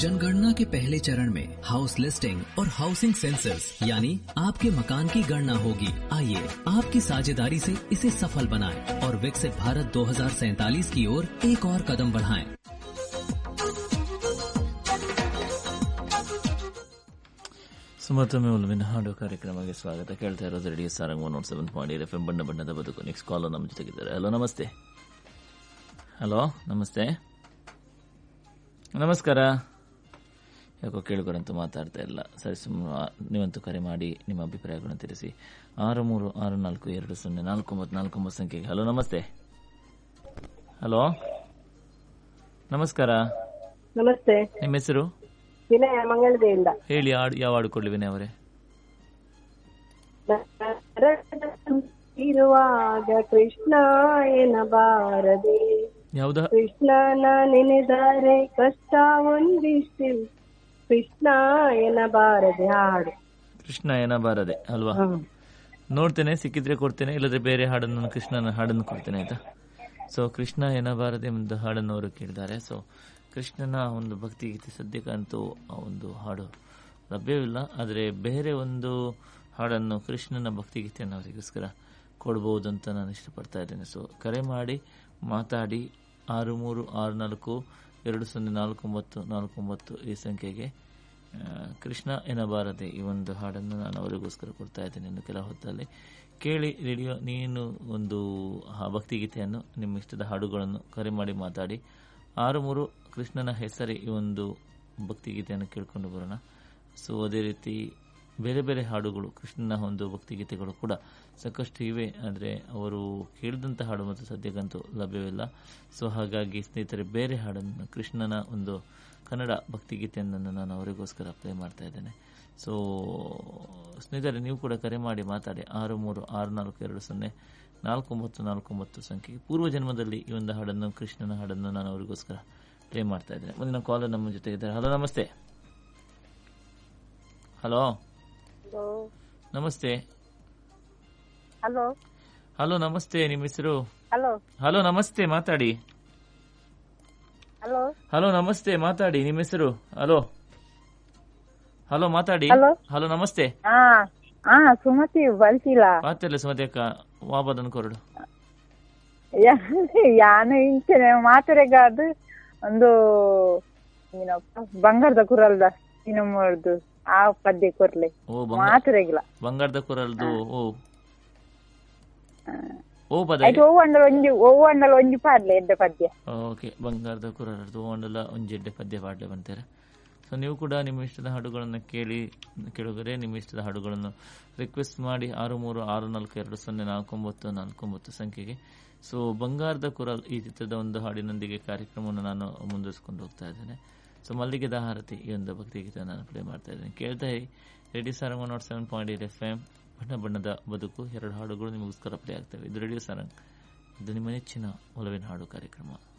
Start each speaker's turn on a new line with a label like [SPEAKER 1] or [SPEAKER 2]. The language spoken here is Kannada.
[SPEAKER 1] जनगणना के पहले चरण में हाउस लिस्टिंग और हाउसिंग सेंसस यानी आपके मकान की गणना होगी आइए आपकी साझेदारी से इसे सफल बनाएं और विकसित भारत दो की ओर एक और कदम बढ़ाएं।
[SPEAKER 2] ಸುಮತೊಮ್ಮೆ ಉಲ್ವಿನ ಹಾಡು ಕಾರ್ಯಕ್ರಮಕ್ಕೆ ಸ್ವಾಗತ ಕೇಳ್ತಾ ಇರೋದು radio Sarang one seven point eight FM ಎಂ ಬಣ್ಣ ಬಣ್ಣದ ಬದುಕು ನೆಕ್ಸ್ಟ್ ಕಾಲ್ ನಮ್ಮ ಜೊತೆಗಿದ್ದಾರೆ ಹಲೋ ನಮಸ್ತೆ ಹಲೋ ನಮಸ್ತೆ ನಮಸ್ಕಾರ ಯಾಕೋ ಕೇಳುಗರಂತೂ ಮಾತಾಡ್ತಾ ಇಲ್ಲ ಸರಿ ಸುಮ್ಮನೆ ನೀವಂತೂ ಕರೆ ಮಾಡಿ ನಿಮ್ಮ ಅಭಿಪ್ರಾಯಗಳನ್ನು ತಿಳಿಸಿ ಆರು ಮೂರು ಆರು ನಾಲ್ಕು ಎರಡು ಸೊನ್ನೆ ನಾಲ್ಕು ಒಂಬತ್ತು ನಾಲ್ಕು ಒಂಬತ್ತು ಸಂಖ್ಯೆಗೆ ಹಲೋ ನಮಸ್ತೆ ಹಲೋ ನಮಸ್ಕಾರ
[SPEAKER 3] ನಮಸ್ತೆ
[SPEAKER 2] ನಿಮ್ಮ ಹೆಸರು
[SPEAKER 3] ವಿನಯ ಮಂಗಳದೆಯಿಂದ
[SPEAKER 2] ಹೇಳಿ ಹಾಡು ಯಾವ ಹಾಡು ಕೊಡ್ಲಿ ವಿನಯ್ ಅವರೇ
[SPEAKER 3] ಇರುವಾಗ ಕೃಷ್ಣ ಎನ್ನಬಾರದೆ
[SPEAKER 2] ಯಾವ್ದ
[SPEAKER 3] ಕೃಷ್ಣನ ನೆನೆದರೆ ಕಷ್ಟ ಒಂದಿಷ್ಟು ಕೃಷ್ಣ ಎನ್ನಬಾರದೆ ಹಾಡು
[SPEAKER 2] ಕೃಷ್ಣ ಏನಬಾರದೆ ಅಲ್ವಾ ನೋಡ್ತೇನೆ ಸಿಕ್ಕಿದ್ರೆ ಕೊಡ್ತೇನೆ ಇಲ್ಲದ್ರೆ ಬೇರೆ ಹಾಡನ್ನು ನಾನು ಕೃಷ್ಣನ ಹಾಡನ್ನು ಕೊಡ್ತೇನೆ ಆಯ್ತಾ ಸೊ ಕೃಷ್ಣ ಏನಬಾರದೆ ಒಂದು ಹಾಡನ್ನು ಅವರು ಕೇಳಿದ್ದಾರೆ ಸೊ ಕೃಷ್ಣನ ಒಂದು ಭಕ್ತಿಗೀತೆ ಸದ್ಯಕ್ಕಂತೂ ಆ ಒಂದು ಹಾಡು ಲಭ್ಯವಿಲ್ಲ ಆದರೆ ಬೇರೆ ಒಂದು ಹಾಡನ್ನು ಕೃಷ್ಣನ ಭಕ್ತಿಗೀತೆಯನ್ನು ಅವರಿಗೋಸ್ಕರ ಕೊಡ್ಬೋದು ಅಂತ ನಾನು ಇಷ್ಟಪಡ್ತಾ ಇದ್ದೇನೆ ಸೊ ಕರೆ ಮಾಡಿ ಮಾತಾಡಿ ಆರು ಮೂರು ಆರು ನಾಲ್ಕು ಎರಡು ಸೊನ್ನೆ ನಾಲ್ಕು ಒಂಬತ್ತು ನಾಲ್ಕು ಒಂಬತ್ತು ಈ ಸಂಖ್ಯೆಗೆ ಆ, ಕೃಷ್ಣ ಎನ್ನಬಾರದೆ ಈ ಒಂದು ಹಾಡನ್ನು ನಾನು ಅವರಿಗೋಸ್ಕರ ಕೊಡ್ತಾ ಇದ್ದೇನೆ ಇನ್ನು ಕೆಲ ಹೊತ್ತಲ್ಲಿ ಕೇಳಿ ರೇಡಿಯೋ ನೀನು ಒಂದು ಆ ಭಕ್ತಿಗೀತೆಯನ್ನು ನಿಮ್ಮ ಇಷ್ಟದ ಹಾಡುಗಳನ್ನು ಕರೆ ಮಾಡಿ ಮಾತಾಡಿ ಆರು ಮೂರು ಕೃಷ್ಣನ ಹೆಸರೇ ಈ ಒಂದು ಭಕ್ತಿಗೀತೆಯನ್ನು ಕೇಳಿಕೊಂಡು ಬರೋಣ ಸೊ ಅದೇ ರೀತಿ ಬೇರೆ ಬೇರೆ ಹಾಡುಗಳು ಕೃಷ್ಣನ ಒಂದು ಭಕ್ತಿಗೀತೆಗಳು ಕೂಡ ಸಾಕಷ್ಟು ಇವೆ ಆದರೆ ಅವರು ಕೇಳಿದಂಥ ಹಾಡು ಮತ್ತು ಸದ್ಯಕ್ಕಂತೂ ಲಭ್ಯವಿಲ್ಲ ಸೊ ಹಾಗಾಗಿ ಸ್ನೇಹಿತರೆ ಬೇರೆ ಹಾಡನ್ನು ಕೃಷ್ಣನ ಒಂದು ಕನ್ನಡ ಭಕ್ತಿಗೀತೆಯನ್ನು ನಾನು ಅವರಿಗೋಸ್ಕರ ಪ್ಲೇ ಮಾಡ್ತಾ ಇದ್ದೇನೆ ಸೊ ಸ್ನೇಹಿತರೆ ನೀವು ಕೂಡ ಕರೆ ಮಾಡಿ ಮಾತಾಡಿ ಆರು ಮೂರು ಆರು ನಾಲ್ಕು ಎರಡು ಸೊನ್ನೆ ನಾಲ್ಕು ಒಂಬತ್ತು ನಾಲ್ಕು ಒಂಬತ್ತು ಸಂಖ್ಯೆ ಪೂರ್ವ ಜನ್ಮದಲ್ಲಿ ಈ ಒಂದು ಹಾಡನ್ನು ಕೃಷ್ಣನ ಹಾಡನ್ನು ನಾನು ಅವರಿಗೋಸ್ಕರ ಪ್ಲೇ ಮಾಡ್ತಾ ಇದ್ದೇನೆ ಮುಂದಿನ ಕಾಲ್ ನಮ್ಮ ಜೊತೆ ಇದ್ದಾರೆ ಹಲೋ ನಮಸ್ತೆ ಹಲೋ ನಮಸ್ತೆ
[SPEAKER 3] ಹಲೋ
[SPEAKER 2] ಹಲೋ ನಮಸ್ತೆ ನಿಮ್ಮ ಹೆಸರು
[SPEAKER 3] ಹಲೋ
[SPEAKER 2] ಹಲೋ ನಮಸ್ತೆ ಮಾತಾಡಿ
[SPEAKER 3] ಹಲೋ
[SPEAKER 2] ಹಲೋ ನಮಸ್ತೆ ಮಾತಾಡಿ ನಿಮ್ಮ ಹೆಸರು ಹಲೋ ಹಲೋ ಮಾತಾಡಿ
[SPEAKER 3] ಹಲೋ.
[SPEAKER 2] ಹಲೋ ನಮಸ್ತೆ
[SPEAKER 3] ಹಾ ಹಾ ಸುಮತಿ ಬಲ್ತಿಲ್ಲ
[SPEAKER 2] ಮಾತಿಲ್ಲ ಸುಮತಿ ಅಕ್ಕ ವಾಪದನ್ ಕೊರಡು
[SPEAKER 3] ಯಾನು ಇಂಚನೆ ಮಾತುರೆಗಾದು ಒಂದು ಏನಪ್ಪ ಬಂಗಾರದ ಕುರಲ್ದ ಇನ್ನೊಮ್ಮದು ಆ ಪದ್ಯ ಕೊರ್ಲೆ
[SPEAKER 2] ಓ ಬಂಗ
[SPEAKER 3] ಮಾತುರೆಗಿಲ್ಲ
[SPEAKER 2] ಬಂಗಾರದ ಕುರಲ್ದು ಓ ಓ ಪದ
[SPEAKER 3] ಆಯ್ತು ಓವು ಅಂಡಲ್ ಒಂಜಿ ಓವು ಅಂಡಲ್ ಒಂಜಿ ಪಾಡ್ಲೆ ಎಡ್ಡ ಪದ್ಯ
[SPEAKER 2] ಓಕೆ ಬಂಗಾರದ ಕುರಲ್ದು ಒಂಡಲ್ಲ ಒಂಜೆಡ್ಡೆ ಪದ್ಯ ಪಾಡ್ಲೆ ಬಂತಾರೆ ಸೊ ನೀವು ಕೂಡ ನಿಮ್ಮ ಇಷ್ಟದ ಹಾಡುಗಳನ್ನು ಕೇಳಿ ಕೇಳಿದರೆ ನಿಮ್ಮ ಇಷ್ಟದ ಹಾಡುಗಳನ್ನು ರಿಕ್ವೆಸ್ಟ್ ಮಾಡಿ ಆರು ಮೂರು ಆರು ನಾಲ್ಕು ಎರಡು ಸೊನ್ನೆ ನಾಲ್ಕು ಒಂಬತ್ತು ನಾಲ್ಕು ಒಂಬತ್ತು ಸಂಖ್ಯೆಗೆ ಸೊ ಬಂಗಾರದ ಕುರಲ್ ಈ ಚಿತ್ರದ ಒಂದು ಹಾಡಿನೊಂದಿಗೆ ಕಾರ್ಯಕ್ರಮವನ್ನು ನಾನು ಮುಂದುವರಿಸಿಕೊಂಡು ಹೋಗ್ತಾ ಇದ್ದೇನೆ ಸೊ ಮಲ್ಲಿಗೆ ದಾಹಾರತಿ ಈ ಒಂದು ಭಕ್ತಿಗೀತೆ ನಾನು ಪ್ಲೇ ಮಾಡ್ತಾ ಇದ್ದೇನೆ ಕೇಳ್ತಾ ಇರಿ radio Sarang one not seven point eight FM ಎಂ ಬಣ್ಣ ಬಣ್ಣದ ಬದುಕು ಎರಡು ಹಾಡುಗಳು ನಿಮಗೋಸ್ಕರ ಪ್ಲೇ ಆಗ್ತವೆ ಇದು ರೇಡಿಯೋ ಸಾರಂಗ್ ಇದು ನಿಮ್ಮ ನೆಚ್ಚಿನ ಒಲವಿನ ಹಾಡು ಕಾರ್ಯಕ್ರಮ